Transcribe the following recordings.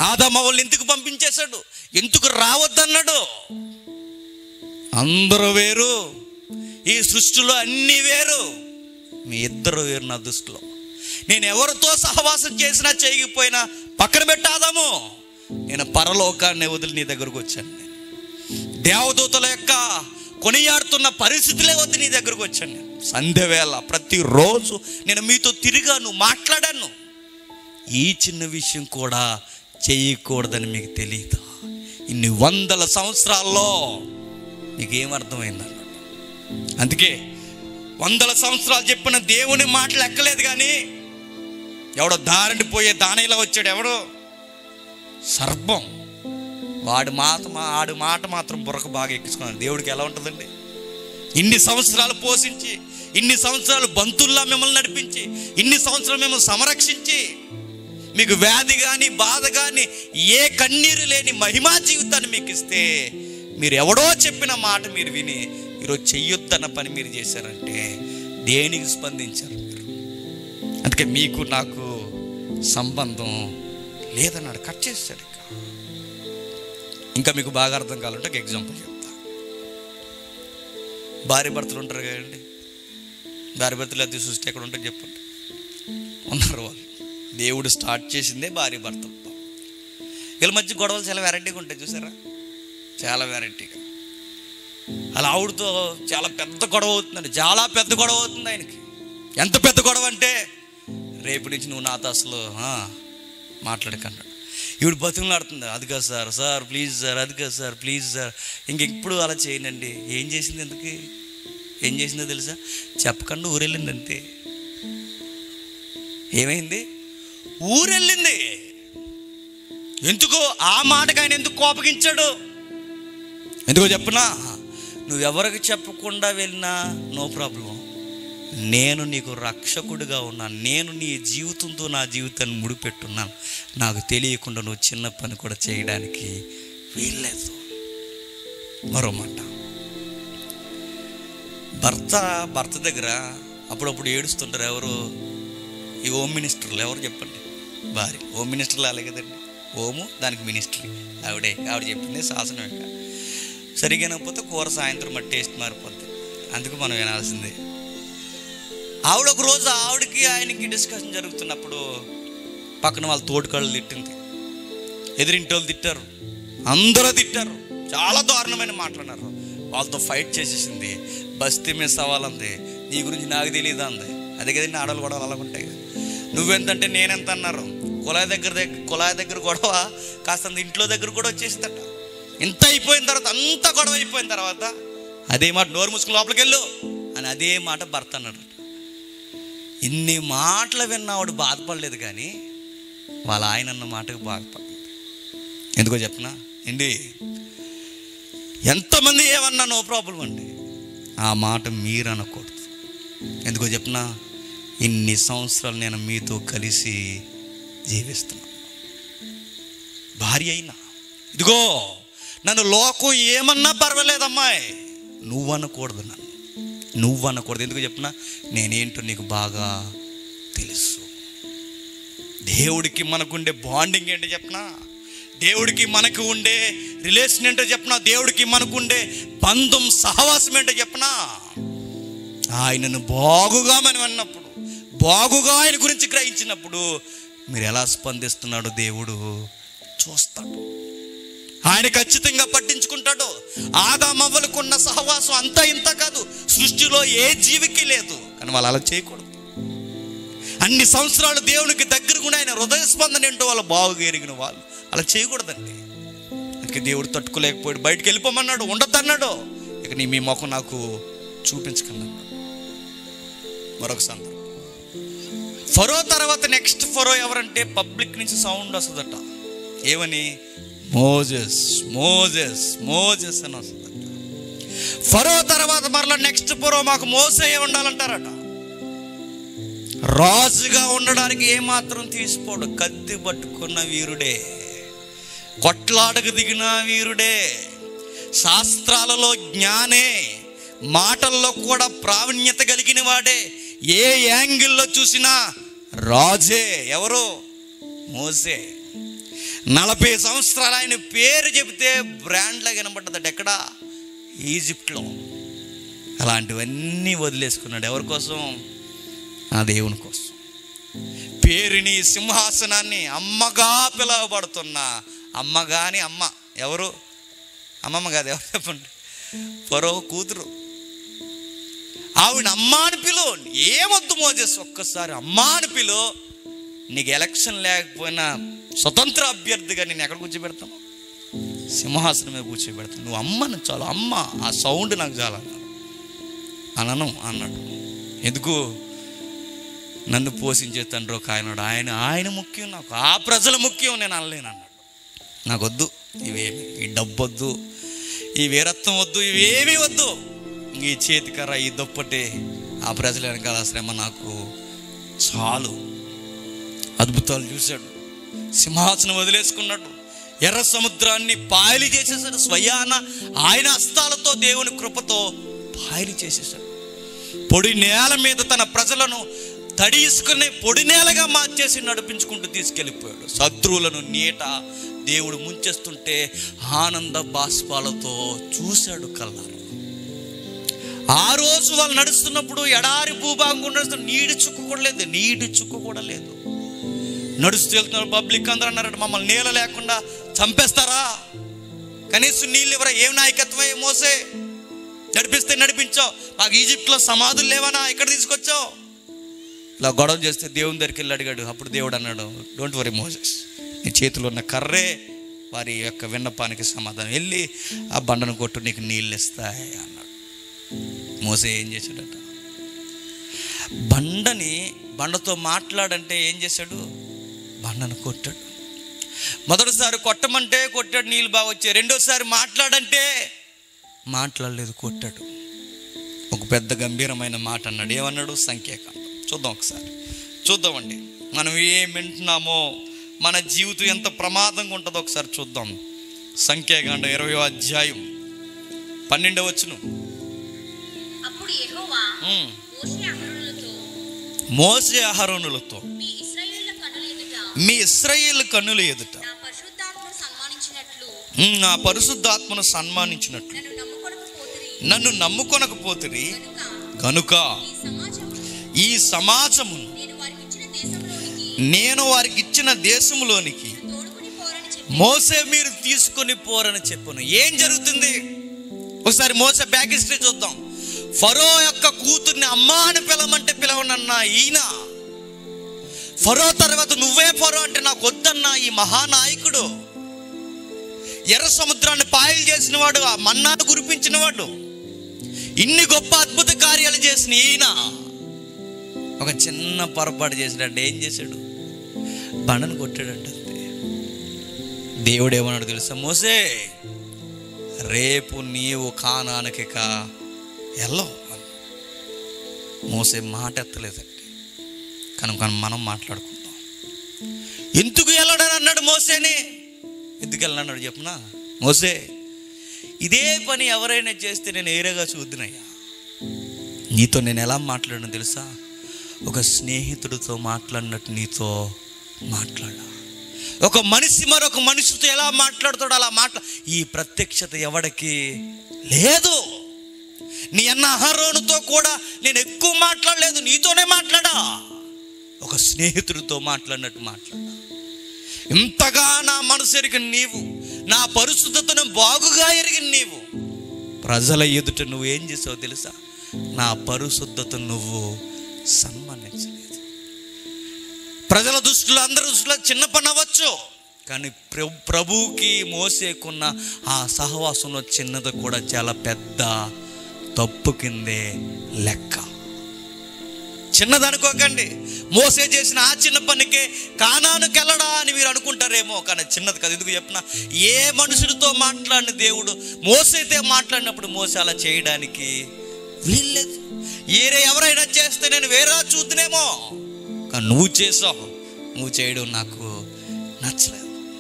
ఆదమవల్ని ఎందుకు పంపించేశాడు ఎందుకు రావద్దన్నాడు అందరూ వేరు ఈ సృష్టిలో అన్నీ వేరు మీ ఇద్దరు వేరు నా దృష్టిలో నేను ఎవరితో సహవాసం చేసినా చేయకపోయినా పక్కన పెట్టాదాము నేను పరలోకాన్ని వదిలి నీ దగ్గరకు వచ్చాను నేను దేవదూతల యొక్క కొనియాడుతున్న పరిస్థితులే వద్దు నీ దగ్గరకు వచ్చాను నేను సంధ్య వేళ ప్రతిరోజు నేను మీతో తిరిగాను మాట్లాడాను ఈ చిన్న విషయం కూడా చేయకూడదని మీకు తెలియదా ఇన్ని వందల సంవత్సరాల్లో మీకు ఏమర్థమైందన్నమాట అందుకే వందల సంవత్సరాలు చెప్పిన దేవుని మాటలు ఎక్కలేదు కానీ ఎవడో దారిని పోయే దానిలా వచ్చాడు ఎవడో సర్పం వాడి మాట మా- ఆడి మాట మాత్రం బుర్రకు బాగా ఎక్కించుకున్నాడు దేవుడికి ఎలా ఉంటుందండి ఇన్ని సంవత్సరాలు పోషించి ఇన్ని సంవత్సరాలు బంతుల్లా మిమ్మల్ని నడిపించి ఇన్ని సంవత్సరాలు మిమ్మల్ని సంరక్షించి మీకు వ్యాధి కానీ బాధ కానీ ఏ కన్నీరు లేని మహిమా జీవితాన్ని మీకు ఇస్తే మీరు ఎవడో చెప్పిన మాట మీరు విని ఈరోజు చెయ్యొద్దన్న పని మీరు చేశారంటే దేనికి స్పందించారు మీరు అందుకే మీకు నాకు సంబంధం లేదన్నాడు కట్ చేస్తాడు ఇక ఇంకా మీకు బాగా అర్థం కావాలంటే ఒక ఎగ్జాంపుల్ చెప్తా భార్య భర్తలు ఉంటారు కదండి భార్య భర్తలు అది సృష్టి ఎక్కడ ఉంటుంది చెప్పండి ఉన్నారు వాళ్ళు దేవుడు స్టార్ట్ చేసిందే భార్య భర్తలు వీళ్ళ మధ్య గొడవలు చాలా వెరైటీగా ఉంటాయి చూసారా చాలా వెరైటీగా అలా ఆవిడతో చాలా పెద్ద గొడవ అవుతుందండి చాలా పెద్ద గొడవ అవుతుంది ఆయనకి ఎంత పెద్ద గొడవ అంటే రేపు నుంచి నువ్వు నాతో అసలు ఆ, మాట్లాడకన్నాడు ఈవిడ బతుకులాడుతుంది అది కాదు సార్ సార్ ప్లీజ్ సార్ అది కాదు సార్ ప్లీజ్ సార్ ఇంకెప్పుడు అలా చేయనండి ఏం చేసింది ఎందుకు ఏం చేసిందో తెలుసా చెప్పకుండా ఊరెళ్ళింది అంతే ఏమైంది ఊరెళ్ళింది ఎందుకు ఆ మాటకు ఆయన ఎందుకు కోపగించాడు ఎందుకో చెప్పనా నువ్వెవరికి చెప్పకుండా వెళ్ళినా నో ప్రాబ్లం నేను నీకు రక్షకుడిగా ఉన్నాను నేను నీ జీవితంతో నా జీవితాన్ని ముడిపెట్టున్నాను నాకు తెలియకుండా నువ్వు చిన్న పని కూడా చేయడానికి వీల్లేదు మరో మాట భర్త భర్త దగ్గర అప్పుడప్పుడు ఏడుస్తుంటారు ఎవరు ఈ హోమ్ మినిస్టర్లు ఎవరు చెప్పండి భార్య హోమ్ మినిస్టర్లు అలాగే కదండి హోము దానికి మినిస్ట్రీ ఆవిడే ఆవిడ చెప్పింది శాసనం ఇక సరిగా వినకపోతే కూర సాయంత్రం మరి టేస్ట్ మారిపోద్ది అందుకు మనం వినాల్సిందే ఆవిడ ఒక రోజు ఆవిడకి ఆయనకి డిస్కషన్ జరుగుతున్నప్పుడు పక్కన వాళ్ళ తోడుకాళ్ళు తిట్టింది ఎదిరింటి వాళ్ళు తిట్టారు అందరూ తిట్టారు చాలా దారుణమైన మాట్లాడారు వాళ్ళతో ఫైట్ చేసేసింది బస్తీ మిస్ అవ్వాలంది నీ గురించి నాకు తెలియదు అంది అదే కదండి ఆడవాళ్ళు కూడా అలా ఉంటాయి కదా. నువ్వెంతంటే నేనెంత అన్నారు కుళాయి దగ్గర దగ్గర కుళాయి దగ్గర గొడవ కాస్త ఇంట్లో దగ్గర కూడా వచ్చేసిందట ఇంత అయిపోయిన తర్వాత అంత గొడవ అయిపోయిన తర్వాత అదే మాట నోరు మూసుకుని లోపలికి వెళ్ళు అని అదే మాట భర్త అన్నాడు ఇన్ని మాటలు విన్నావాడు బాధపడలేదు కానీ వాళ్ళ ఆయన అన్న మాటకు బాధపడింది ఎందుకో చెప్పనా ఏంటి ఎంతమంది ఏమన్నా నో ప్రాబ్లం అండి ఆ మాట మీరు అనకూడదు ఎందుకో చెప్పనా ఇన్ని సంవత్సరాలు నేను మీతో కలిసి జీవిస్తున్నాను భార్య అయినా ఇదిగో నన్ను లోకం ఏమన్నా పర్వాలేదమ్మాయి నువ్వు అనకూడదు నన్ను నువ్వు అనకూడదు ఎందుకు చెప్పినా నేనేంటో నీకు బాగా తెలుసు దేవుడికి మనకుండే బాండింగ్ ఏంటో చెప్పనా దేవుడికి మనకు ఉండే రిలేషన్ ఏంటో చెప్పనా దేవుడికి మనకు ఉండే బంధం సహవాసం ఏంటో చెప్పనా ఆయనను బాగుగా మనం అన్నప్పుడు బాగుగా ఆయన గురించి గ్రహించినప్పుడు మీరు ఎలా స్పందిస్తున్నాడో దేవుడు చూస్తాడు ఆయన ఖచ్చితంగా పట్టించుకుంటాడు ఆదామవ్వలకున్న సహవాసం అంతా ఇంత కాదు సృష్టిలో ఏ జీవికి లేదు కానీ వాళ్ళు అలా చేయకూడదు అన్ని సంవత్సరాలు దేవునికి దగ్గరగా ఆయన హృదయ స్పందన ఏంటో వాళ్ళు బాగుగా ఎరిగిన వాళ్ళు అలా చేయకూడదండి అందుకే దేవుడు తట్టుకోలేకపోయాడు బయటికి వెళ్ళిపోమన్నాడు ఉండొద్దన్నాడు ఇక నీ మీ ముఖం నాకు చూపించకండి అన్నాడు మరొక సందర్భం ఫరో తర్వాత నెక్స్ట్ ఫరో ఎవరంటే పబ్లిక్ నుంచి సౌండ్ వస్తుందట ఏమని మోజెస్ మోజెస్ మోజెస్ అని వస్తుందట ఫరో తర్వాత మరలా నెక్స్ట్ ఫరో మాకు మోసే ఉండాలంటారట రాజుగా ఉండడానికి ఏమాత్రం తీసిపోడు కత్తి పట్టుకున్న వీరుడే కొట్లాడకు దిగిన వీరుడే శాస్త్రాలలో జ్ఞానే మాటల్లో కూడా ప్రావీణ్యత కలిగిన వాడే ఏ యాంగిల్లో చూసినా రాజే ఎవరు మోసే నలభై సంవత్సరాలు ఆయన పేరు చెబితే బ్రాండ్లా కనబడ్డదట ఎక్కడ ఈజిప్ట్లో అలాంటివన్నీ వదిలేసుకున్నాడు ఎవరి కోసం ఆ దేవుని కోసం పేరుని సింహాసనాన్ని అమ్మగా పిలువబడుతున్న అమ్మగాని అమ్మ ఎవరు అమ్మమ్మ కాదు ఎవరు చెప్పండి పరో కూతురు ఆవిడ అమ్మ అని పిలు ఏమొద్దు మోజెస్ ఒక్కసారి అమ్మ అని పిలు నీకు ఎలక్షన్ లేకపోయినా స్వతంత్ర అభ్యర్థిగా నేను ఎక్కడ కూర్చోబెడతాను సింహాసనం మీద కూర్చోబెడతాను నువ్వు అమ్మను చాలు అమ్మ ఆ సౌండ్ నాకు చాలా అనను అన్నాడు ఎందుకు నన్ను పోషించే తండ్రి ఒక ఆయన ఉన్నాడు. ఆయన ఆయన ముఖ్యం నాకు ఆ ప్రజల ముఖ్యం నేను అనలేను అన్నాడు నాకు వద్దు ఇవేమి ఈ డబ్బు వద్దు ఈ వీరత్వం వద్దు ఇవేమీ వద్దు ఈ చేతికర్ర ఈ దుప్పటి ఆ ప్రజల వెనకాల శ్రమ నాకు చాలు అద్భుతాలు చూశాడు సింహాసనం వదిలేసుకున్నాడు ఎర్ర సముద్రాన్ని పాయలు చేసేసాడు స్వయాన ఆయన హస్తాలతో దేవుని కృపతో పాయలు చేసేసాడు పొడి నేల మీద తన ప్రజలను తడిసుకునే పొడి నేలగా మార్చేసి నడిపించుకుంటూ తీసుకెళ్ళిపోయాడు శత్రువులను నీట దేవుడు ముంచేస్తుంటే ఆనంద బాష్పాలతో చూశాడు కల్లారు ఆ రోజు వాళ్ళు నడుస్తున్నప్పుడు ఎడారి భూభాగం నడుస్తున్న నీటి చుక్క కూడా లేదు నీటి చుక్క కూడా లేదు నడుస్తూ వెళ్తున్నారు పబ్లిక్ అందరూ అన్నారట మమ్మల్ని నీళ్ళ లేకుండా చంపేస్తారా కనీసం నీళ్ళు ఎవరా ఏం నాయకత్వమే మోసే నడిపిస్తే నడిపించావు మాకు ఈజిప్ట్లో సమాధులు లేవనా ఎక్కడ తీసుకొచ్చావు ఇలా గొడవ చేస్తే దేవుని దగ్గరికి వెళ్ళి అడిగాడు అప్పుడు దేవుడు అన్నాడు డోంట్ వరీ మోసెస్ నీ చేతిలో ఉన్న కర్రే వారి యొక్క విన్నపానికి సమాధానం వెళ్ళి ఆ బండను కొట్టు నీకు నీళ్ళు ఇస్తాయి అన్నాడు మోసే ఏం చేశాడట బండని బండతో మాట్లాడంటే ఏం చేశాడు బండను కొట్టాడు మొదటిసారి కొట్టమంటే కొట్టాడు నీళ్ళు బాగా వచ్చాయి రెండోసారి మాట్లాడంటే మాట్లాడలేదు కొట్టాడు ఒక పెద్ద గంభీరమైన మాట అన్నాడు ఏమన్నాడు సంఖ్యాకాండం చూద్దాం ఒకసారి చూద్దామండి మనం ఏం వింటున్నామో మన జీవితం ఎంత ప్రమాదంగా ఉంటుందో ఒకసారి చూద్దాం సంఖ్యాకాండం ఇరవై అధ్యాయం పన్నెండవ వచ్చును అప్పుడు యెహోవా ఉమ్. మోషే అహరోనులతో మోసే ఆహరణులతో మీ ఇశ్రాయేళ్ల కన్నుల ఎదుట మీ ఇస్రాయేల్ కన్నుల ఎదుట నా పరిశుద్ధాత్మను సన్మానించినట్లు ఉమ్, నా పరిశుద్ధాత్మను సన్మానించినట్లు నన్ను నమ్ముకొనకపోతిరి నన్ను నమ్ముకొనకపోతుంది కనుక గనుక ఈ సమాజం ఈ సమాజమును నేను వారికి ఇచ్చిన దేశంలోనికి నేను వారికి ఇచ్చిన దేశంలోనికి తోడుకుని పోరని చెప్పి మోసే మీరు తీసుకొని పోరని చెప్పును ఏం జరుగుతుంది ఒకసారి మోసే బ్యాక్ హిస్టరీ చూద్దాం ఫరో యొక్క కూతుర్ని అమ్మా అని పిలవమంటే పిలవనన్నా ఈయన ఫరో తర్వాత నువ్వే ఫరో అంటే నాకు వద్దన్నా ఈ మహానాయకుడు ఎర్ర సముద్రాన్ని పాయలు చేసిన వాడు ఆ మన్నాను కురిపించిన వాడు ఇన్ని గొప్ప అద్భుత కార్యాలు చేసిన ఈయన ఒక చిన్న పొరపాటు చేసినట్టు ఏం చేశాడు బండను కొట్టాడంట అంతే దేవుడు ఏమన్నాడు తెలుసా మోసే రేపు నీవు కానానికి కా వెళ్ళవు మోసే మాట ఎత్తలేదండి కనుక మనం మాట్లాడుకుందాం ఎందుకు వెళ్ళడని అన్నాడు మోసేని ఎందుకు వెళ్ళన్నాడు చెప్పనా మోసే ఇదే పని ఎవరైనా చేస్తే నేను ఏరేగా చూద్దునయ్యా నీతో నేను ఎలా మాట్లాడను తెలుసా ఒక స్నేహితుడితో మాట్లాడినట్టు నీతో మాట్లాడా ఒక మనిషి మరొక మనిషితో ఎలా మాట్లాడుతాడో అలా మాట్లా ఈ ప్రత్యక్షత ఎవడికి లేదు నీ అన్న అహరోనుతో కూడా నేను ఎక్కువ మాట్లాడలేదు నీతోనే మాట్లాడా ఒక స్నేహితుడితో మాట్లాడినట్టు మాట్లాడా ఇంతగా నా మనసు ఎరిగిన నీవు నా పరిశుద్ధతను బాగుగా ఎరిగిన నీవు ప్రజల ఎదుట నువ్వు ఏం చేసావు తెలుసా నా పరిశుద్ధతను నువ్వు సన్మానించలేదు ప్రజల దృష్టిలో అందరి దృష్టిలో చిన్న పని అవ్వచ్చు కానీ ప్ర- ప్రభువుకి మోసేకున్న ఆ సహవాసంలో చిన్నది కూడా చాలా పెద్ద తప్పు కిందే లెక్క చిన్నది అనుకోకండి మోసే చేసిన ఆ చిన్న పనికే కానానికి వెళ్ళడా అని మీరు అనుకుంటారేమో కానీ చిన్నది కదా ఎందుకు చెప్పిన ఏ మనుషుడితో మాట్లాడిన దేవుడు మోసైతే మాట్లాడినప్పుడు మోసే అలా చేయడానికి వీల్లేదు ఏరే ఎవరైనా చేస్తే నేను వేరే చూద్దునేమో కానీ నువ్వు చేసావు నువ్వు చేయడం నాకు నచ్చలేదు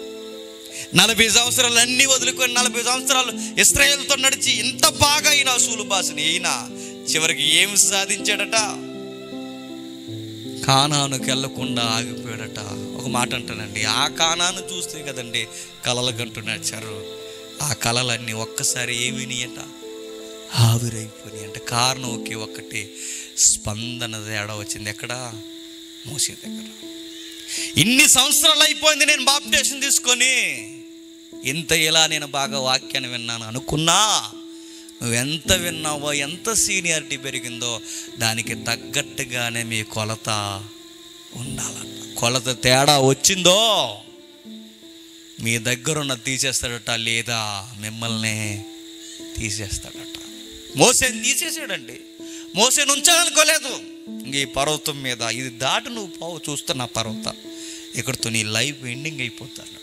నలభై సంవత్సరాలు అన్నీ వదులుకొని నలభై సంవత్సరాలు ఇస్రాయేల్తో నడిచి ఇంత బాగా ఈయన అసూలు భాషని ఈయన చివరికి ఏమి సాధించాడట కానానుకి వెళ్ళకుండా ఆగిపోయాడట ఒక మాట అంటానండి ఆ కానాను చూస్తే కదండి కలలు కంటూ నడిచారు ఆ కళలన్నీ ఒక్కసారి ఏమినాయట ఆవిరైపోయినాయి అంటే కారణం ఒకే ఒక్కటి స్పందన తేడా వచ్చింది ఎక్కడ మూసే దగ్గర ఇన్ని సంవత్సరాలు అయిపోయింది నేను బాప్టేషన్ తీసుకొని ఇంత ఇలా నేను బాగా వాక్యాన్ని విన్నాను అనుకున్నా నువ్వెంత విన్నావో ఎంత సీనియారిటీ పెరిగిందో దానికి తగ్గట్టుగానే మీ కొలత ఉండాలంట కొలత తేడా వచ్చిందో మీ దగ్గరున్న తీసేస్తాడట లేదా మిమ్మల్ని తీసేస్తాడట మోసేని తీసేసాడండి మోసేని ఉంచాలనుకోలేదు ఇంక ఈ పర్వతం మీద ఇది దాటి నువ్వు పోవు చూస్తున్న పర్వతం ఇక్కడితో నీ లైఫ్ ఎండింగ్ అయిపోతానట్టు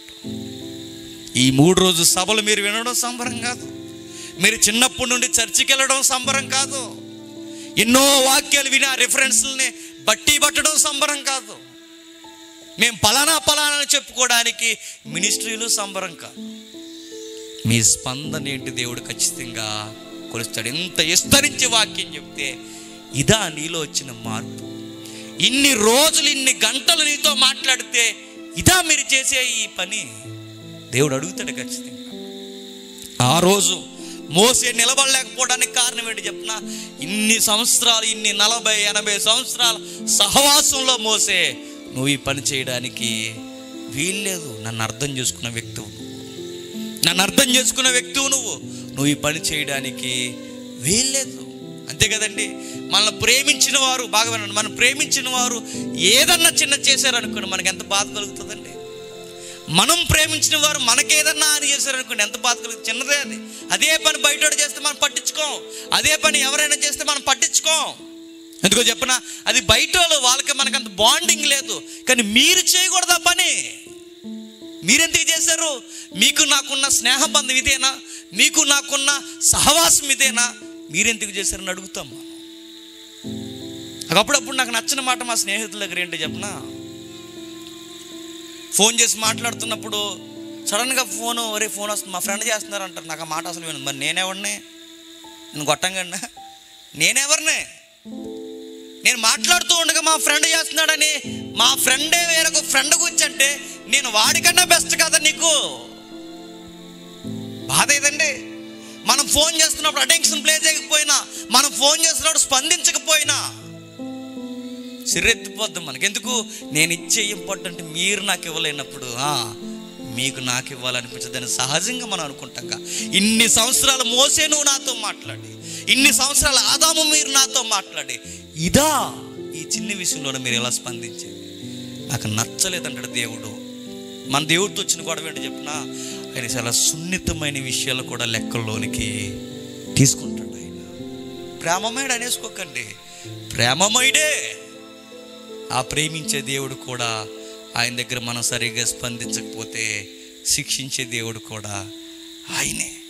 ఈ మూడు రోజు సభలు మీరు వినడం సంబరం కాదు మీరు చిన్నప్పటి నుండి చర్చికి వెళ్ళడం సంబరం కాదు ఎన్నో వాక్యాలు విని ఆ రిఫరెన్స్లని బట్టి పట్టడం సంబరం కాదు మేము పలానా పలానా అని చెప్పుకోవడానికి మినిస్ట్రీలు సంబరం కాదు మీ స్పందన ఏంటి దేవుడు ఖచ్చితంగా కొలుస్తాడు ఎంత విస్తరించి వాక్యం చెప్తే ఇదా నీలో వచ్చిన మార్పు ఇన్ని రోజులు ఇన్ని గంటలు నీతో మాట్లాడితే ఇదా మీరు చేసే ఈ పని దేవుడు అడుగుతాడు ఖచ్చితంగా ఆ రోజు మోసే నిలబడలేకపోవడానికి కారణం ఏంటి చెప్పిన ఇన్ని సంవత్సరాలు ఇన్ని నలభై ఎనభై సంవత్సరాల సహవాసంలో మోసే నువ్వు ఈ పని చేయడానికి వీల్లేదు నన్ను అర్థం చేసుకున్న వ్యక్తివు నువ్వు నన్ను అర్థం చేసుకున్న వ్యక్తివు నువ్వు నువ్వు ఈ పని చేయడానికి వీల్లేదు అంతే కదండి మనల్ని ప్రేమించిన వారు బాగా వినండి మనం ప్రేమించిన వారు ఏదన్నా చిన్న చేశారనుకోండి మనకి ఎంత బాధ కలుగుతుందండి మనం ప్రేమించిన వారు మనకేదన్నా అని చేశారనుకోండి ఎంత బాధ కలుగుతుంది చిన్నదే అది అదే పని బయట చేస్తే మనం పట్టించుకోం అదే పని ఎవరైనా చేస్తే మనం పట్టించుకోం ఎందుకో చెప్పనా అది బయట వాళ్ళు వాళ్ళకి మనకు అంత బాండింగ్ లేదు కానీ మీరు చేయకూడదు ఆ పని మీరెందుకు చేశారు మీకు నాకున్న స్నేహబంధం ఇదేనా మీకు నాకున్న సహవాసం ఇదేనా మీరెందుకు చేశారని అడుగుతాం మనం అప్పుడప్పుడు నాకు నచ్చిన మాట మా స్నేహితుల దగ్గర ఏంటో చెప్పనా ఫోన్ చేసి మాట్లాడుతున్నప్పుడు సడన్గా ఫోన్ ఒరే ఫోన్ వస్తుంది మా ఫ్రెండ్ చేస్తున్నారు అంటారు నాకు ఆ మాట అసలు వినదు మరి నేనెవరిని నేను కొట్టంగా నేనెవరిని నేను మాట్లాడుతూ ఉండగా మా ఫ్రెండ్ చేస్తున్నాడని మా ఫ్రెండే వేరొక ఫ్రెండ్ గురించి అంటే నేను వాడికన్నా బెస్ట్ కదా నీకు బాధ ఏదండి మనం ఫోన్ చేస్తున్నప్పుడు అటెన్షన్ ప్లే చేయకపోయినా మనం ఫోన్ చేస్తున్నప్పుడు స్పందించకపోయినా సిరెత్తిపోద్దాం మనకి ఎందుకు నేను ఇచ్చే ఇంపార్టెంట్ మీరు నాకు ఇవ్వలేనప్పుడు ఆ, మీకు నాకు ఇవ్వాలనిపించదని సహజంగా మనం అనుకుంటాం ఇన్ని సంవత్సరాలు మోసే నువ్వు నాతో మాట్లాడి ఇన్ని సంవత్సరాల ఆదాము మీరు నాతో మాట్లాడి ఇదా ఈ చిన్న విషయంలో మీరు ఎలా స్పందించేది నాకు నచ్చలేదంటాడు దేవుడు మన దేవుడితో వచ్చిన గొడవ ఏంటో చెప్పిన ఆయన చాలా సున్నితమైన విషయాలు కూడా లెక్కల్లోనికి తీసుకుంటాడు ఆయన ప్రేమమయుడు అనేసుకోకండి ప్రేమమయుడే ఆ ప్రేమించే దేవుడు కూడా ఆయన దగ్గర మనం సరిగ్గా స్పందించకపోతే శిక్షించే దేవుడు కూడా ఆయనే